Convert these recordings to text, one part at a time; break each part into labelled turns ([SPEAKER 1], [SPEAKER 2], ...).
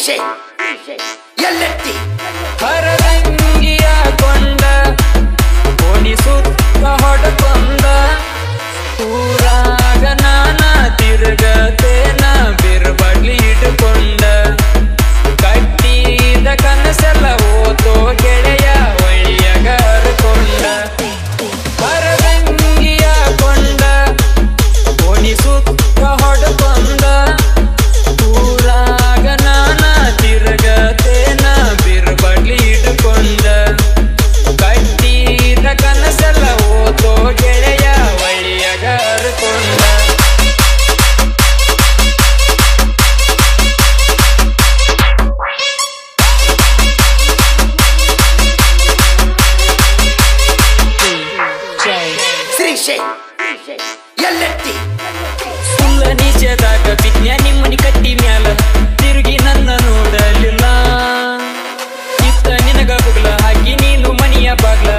[SPEAKER 1] ಶ್ರೀಶೈ ಎಲ್ಲೆತ್ತಿ
[SPEAKER 2] ಹರದಂಗಿಯ ಕೊಂಡ ಓಡಿಸುತ್ತ ಹೊಡಕೊಂಡ ಊರಾಗ ನಾನ ತಿರುಗತೇನ ಬಿರ್ಬಡ್ಲಿ ಇಟ್ಕೊಂಡ ಕಟ್ಟಿದ ಕನಸೆಲ್ಲ ಓತೋ ಗೆಳೆಯ ಒಳ್ಳೆಯಗ ಹರ್ಕೊಂಡ ಹರದಂಗಿಯ ಕೊಂಡ ಓಡಿಸುತ್ತ ಹೊಡಕೊಂಡ ಊರಾಗ ನಾನ ತಿರುಗತೇನ ಬಿರ್ಬಡ್ಲಿ ಇಟ್ಕೊಂಡ ಕಟ್ಟಿದ ಕನಸೆಲ್ಲ ಓತೋ ಗೆಳೆಯ ಒಳ್ಳೆಯಗ ಹರ್ಕೊಂಡ
[SPEAKER 1] ಶ್ರೀಶೈ ಎಲ್ಲೆತ್ತಿ
[SPEAKER 2] ಸುಳ್ಳ ನಿಜದಾಗ ವಿಜ್ಞಾನಿ ಮನಿ ಕಟ್ಟಿ ಮ್ಯಾಲ ತಿರುಗಿ ನನ್ನ ನೋಡಲಿಲ್ಲ ಇತ್ತ ನಿನಗ ಬುಗ್ಲ ಹಾಕಿ ನೀನು ಮನಿಯ ಬಾಗ್ಲ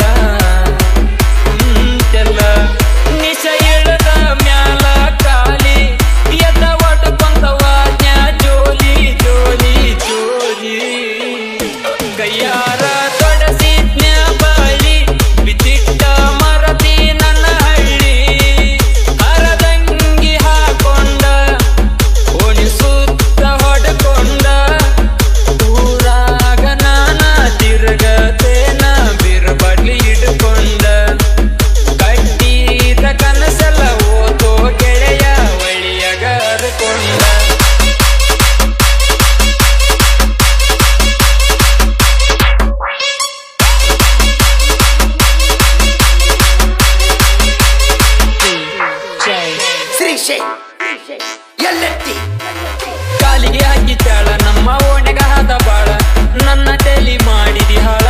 [SPEAKER 2] ಕುಂತೆಲ್ಲ ನಿಶ ಇಳದ ಮ್ಯಾಲ ಕಾಲಿ ಎದ್ದ ಒಡ್ಕೊಂತವ ಜ್ಞಾ ಜೋಲಿ ಜೋಲಿ ಜೋಲಿ ಕೈಯಾರ ತೊಡಸಿದ್ನ ಬಳಿ ಬಿತ್ತಿಟ್ಟ ಮರತಿ ನನ್ನ ಹಳ್ಳಿ ಹರದಂಗಿ ಹಾಕೊಂಡ ಓಣಿಸುತ್ತ ಹೊಡ್ಕೊಂಡ ಊರಾಗ ನಾನ ತಿರುಗತೇನ ಬಿರ್ಬಡ್ಲಿ ಇಟ್ಕೊಂಡ ಕಟ್ಟಿದ ಕನಸೆಲ್ಲ ಓತೋ ಗೆಳೆಯ ಒಳ್ಳೆಯಗ ಹರ್ಕೊಂಡ
[SPEAKER 1] ಶ್ರೀಶೈ ಎಲ್ಲೆತ್ತಿ
[SPEAKER 2] ಕಾಲಿಗೆ ಹಾಕಿದ್ದಾಳ ನಮ್ಮ ಓಣೆಗ ಹಾದ ಬಾಳ ನನ್ನ ತಲಿ ಮಾಡಿದಿ ಹಾಳ